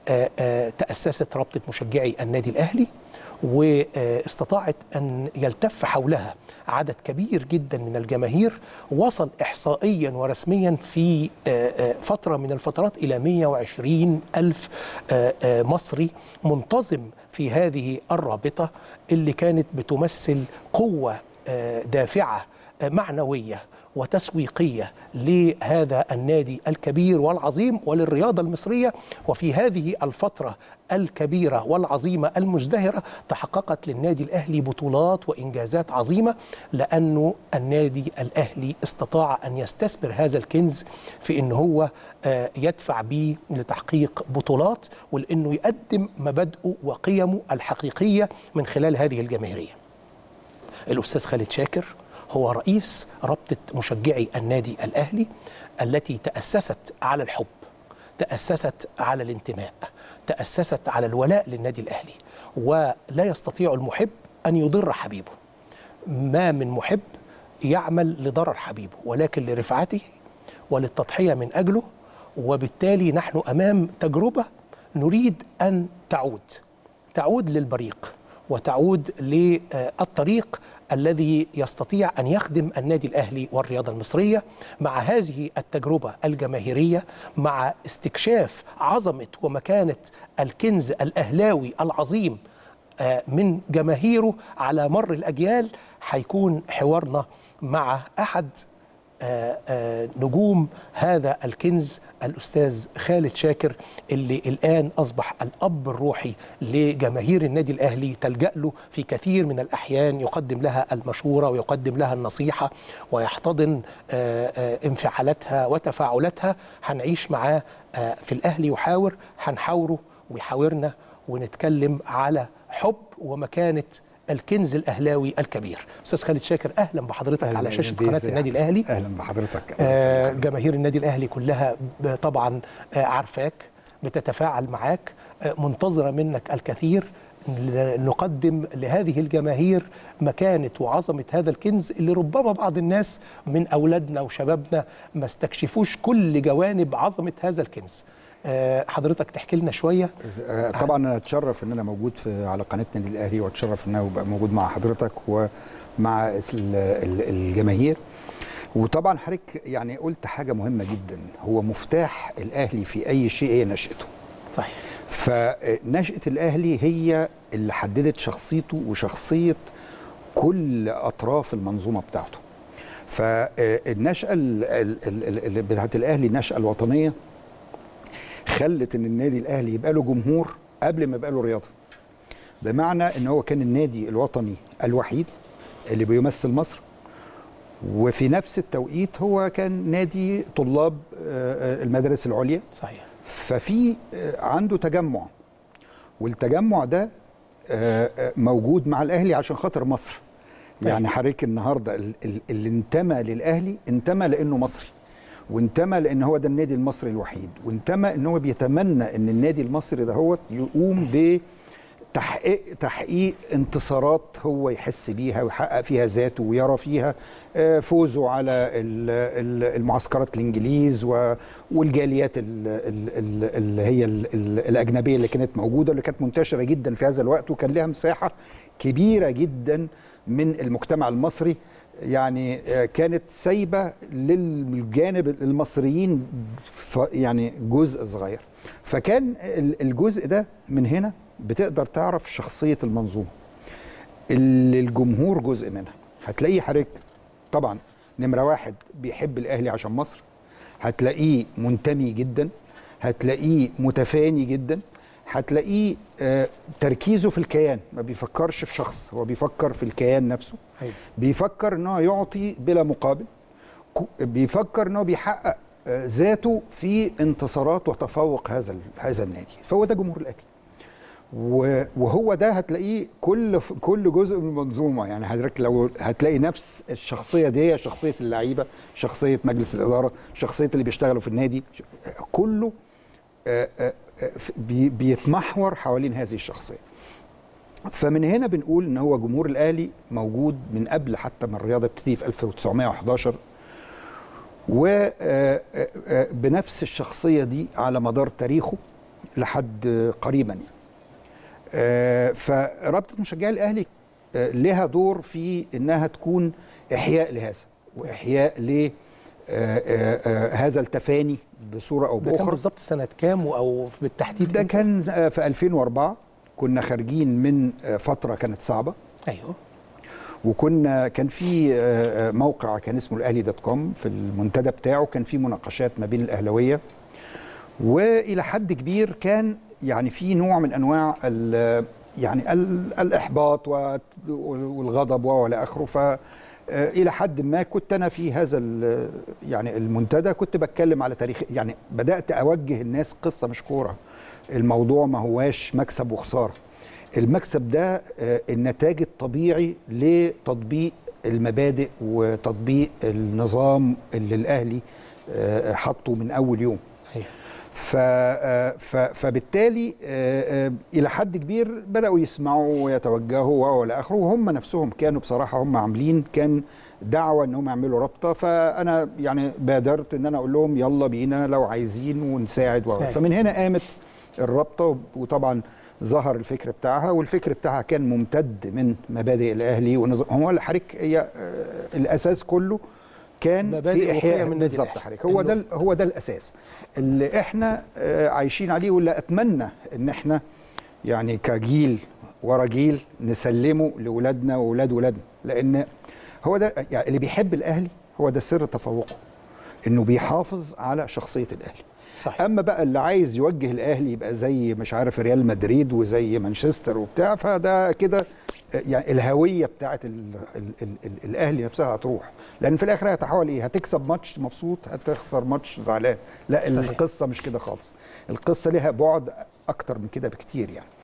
آه، آه، تأسست رابطة مشجعي النادي الأهلي واستطاعت أن يلتف حولها عدد كبير جدا من الجماهير وصل إحصائيا ورسميا في آه، آه، فترة من الفترات إلى 120 ألف آه، آه، مصري منتظم في هذه الرابطة اللي كانت بتمثل قوة آه، دافعة آه، معنوية وتسويقية لهذا النادي الكبير والعظيم وللرياضة المصرية وفي هذه الفترة الكبيرة والعظيمة المزدهرة تحققت للنادي الأهلي بطولات وإنجازات عظيمة لأنه النادي الأهلي استطاع أن يستثمر هذا الكنز في أنه هو آه، يدفع به لتحقيق بطولات ولأنه يقدم مبادئه وقيمه الحقيقية من خلال هذه الجماهيرية الأستاذ خالد شاكر هو رئيس رابطة مشجعي النادي الأهلي التي تأسست على الحب تأسست على الانتماء تأسست على الولاء للنادي الأهلي ولا يستطيع المحب أن يضر حبيبه ما من محب يعمل لضرر حبيبه ولكن لرفعته وللتضحية من أجله وبالتالي نحن أمام تجربة نريد أن تعود تعود للبريق وتعود للطريق الذي يستطيع ان يخدم النادي الاهلي والرياضه المصريه مع هذه التجربه الجماهيريه مع استكشاف عظمه ومكانه الكنز الاهلاوي العظيم آه، من جماهيره على مر الاجيال هيكون حوارنا مع احد آه، آه، نجوم هذا الكنز الأستاذ خالد شاكر اللي الآن أصبح الأب الروحي لجماهير النادي الأهلي تلجأ له في كثير من الأحيان يقدم لها المشورة ويقدم لها النصيحة ويحتضن آه، آه، انفعالاتها وتفاعلاتها هنعيش معاه آه، في الأهلي يحاور هنحاوره ويحاورنا ونتكلم على حب ومكانة الكنز الاهلاوي الكبير استاذ خالد شاكر اهلا بحضرتك أهلاً على شاشه بيك قناه يا النادي أحمد. الاهلي اهلا بحضرتك آه، جماهير النادي الاهلي كلها ب- طبعا آه، عارفاك بتتفاعل معاك آه، منتظره منك الكثير ل- نقدم لهذه الجماهير مكانه وعظمه هذا الكنز اللي ربما بعض الناس من اولادنا وشبابنا ما استكشفوش كل جوانب عظمه هذا الكنز آه، حضرتك تحكي لنا شويه آه، طبعا انا اتشرف ان انا موجود في على قناه النادي الاهلي واتشرف ان انا ابقى موجود مع حضرتك ومع ال- ال- الجماهير وطبعا حضرتك يعني قلت حاجه مهمه جدا هو مفتاح الاهلي في اي شيء هي نشاته صحيح فنشأة الأهلي هي اللي حددت شخصيته وشخصية كل أطراف المنظومة بتاعته فالنشأة ال- ال- ال- ال- بتاعت الأهلي النشأة الوطنية خلت إن النادي الأهلي يبقى له جمهور قبل ما يبقى له رياضة بمعنى إن هو كان النادي الوطني الوحيد اللي بيمثل مصر وفي نفس التوقيت هو كان نادي طلاب آه، آه، المدارس العليا صحيح ففي آه، عنده تجمع والتجمع ده آه، آه، موجود مع الاهلي عشان خاطر مصر يعني حضرتك النهارده ال- ال- اللي انتمى للاهلي انتمى لانه مصري وانتمى لان هو ده النادي المصري الوحيد وانتمى ان هو بيتمنى ان النادي المصري ده هو يقوم بتحقيق تحقيق انتصارات هو يحس بيها ويحقق فيها ذاته ويرى فيها آه، فوزه على ال- ال- المعسكرات الانجليز و- والجاليات ال- ال- ال- اللي هي ال- ال- الاجنبيه اللي كانت موجوده اللي كانت منتشره جدا في هذا الوقت وكان لها مساحه كبيره جدا من المجتمع المصري يعني آه، كانت سايبه للجانب المصريين ف- يعني جزء صغير فكان ال- الجزء ده من هنا بتقدر تعرف شخصيه المنظومه اللي الجمهور جزء منها هتلاقيه حضرتك طبعا نمره واحد بيحب الاهلي عشان مصر هتلاقيه منتمي جدا هتلاقيه متفاني جدا هتلاقيه آه، تركيزه في الكيان ما بيفكرش في شخص هو بيفكر في الكيان نفسه أيوة. بيفكر ان هو يعطي بلا مقابل كو- بيفكر ان هو بيحقق آه، ذاته في انتصارات وتفوق هذا ال- هذا النادي فهو ده جمهور الاهلي و- وهو ده هتلاقيه كل ف- كل جزء من المنظومه يعني حضرتك لو هتلاقي نفس الشخصيه دي هي شخصيه اللعيبه شخصيه مجلس الاداره شخصيه اللي بيشتغلوا في النادي ش- كله آه، آه، آه، ف- بي- بيتمحور حوالين هذه الشخصيه فمن هنا بنقول ان هو جمهور الاهلي موجود من قبل حتى ما الرياضه بتبتدي في 1911 وبنفس الشخصيه دي على مدار تاريخه لحد قريبا يعني آه، فرابطه مشجعي الاهلي آه، لها دور في انها تكون احياء لهذا واحياء ل آه، آه، آه، هذا التفاني بصوره او ده كان باخرى بالظبط سنه كام او بالتحديد ده إمتى؟ كان آه، في 2004 كنا خارجين من آه، فتره كانت صعبه ايوه وكنا كان في آه، آه، موقع كان اسمه الاهلي دوت كوم في المنتدى بتاعه كان في مناقشات ما بين الاهلاويه والى حد كبير كان يعني في نوع من انواع ال- يعني ال- الاحباط و- والغضب والى اخره ف آه، الى حد ما كنت انا في هذا ال- يعني المنتدى كنت بتكلم على تاريخ يعني بدات اوجه الناس قصه مش كوره الموضوع ما هواش مكسب وخساره المكسب ده آه، النتاج الطبيعي لتطبيق المبادئ وتطبيق النظام اللي الاهلي آه، حطه من اول يوم ايوه ف آه، ف- فبالتالي آه، آه، الى حد كبير بداوا يسمعوا ويتوجهوا والى اخره وهم نفسهم كانوا بصراحه هم عاملين كان دعوه ان هم يعملوا رابطه فانا يعني بادرت ان انا اقول لهم يلا بينا لو عايزين ونساعد و... أيوة. فمن هنا قامت الرابطه وطبعا ظهر الفكر بتاعها والفكر بتاعها كان ممتد من مبادئ الاهلي ونظام هو الحريك هي آه، الاساس كله كان مبادئ في وقيم احياء النادي بالظبط الأهلي. حضرتك هو ده إنه- ال- هو ده الاساس اللي احنا آه، عايشين عليه واللي اتمنى ان احنا يعني كجيل ورا جيل نسلمه لاولادنا واولاد ولادنا لان هو ده يعني اللي بيحب الاهلي هو ده سر تفوقه انه بيحافظ على شخصيه الاهلي صحيح اما بقى اللي عايز يوجه الاهلي يبقى زي مش عارف ريال مدريد وزي مانشستر وبتاع فده كده يعني الهويه بتاعت ال ال ال ال الاهلي نفسها هتروح لان في الاخر هتحاول ايه هتكسب ماتش مبسوط هتخسر ماتش زعلان لا صحيح. القصه مش كده خالص القصه ليها بعد اكتر من كده بكتير يعني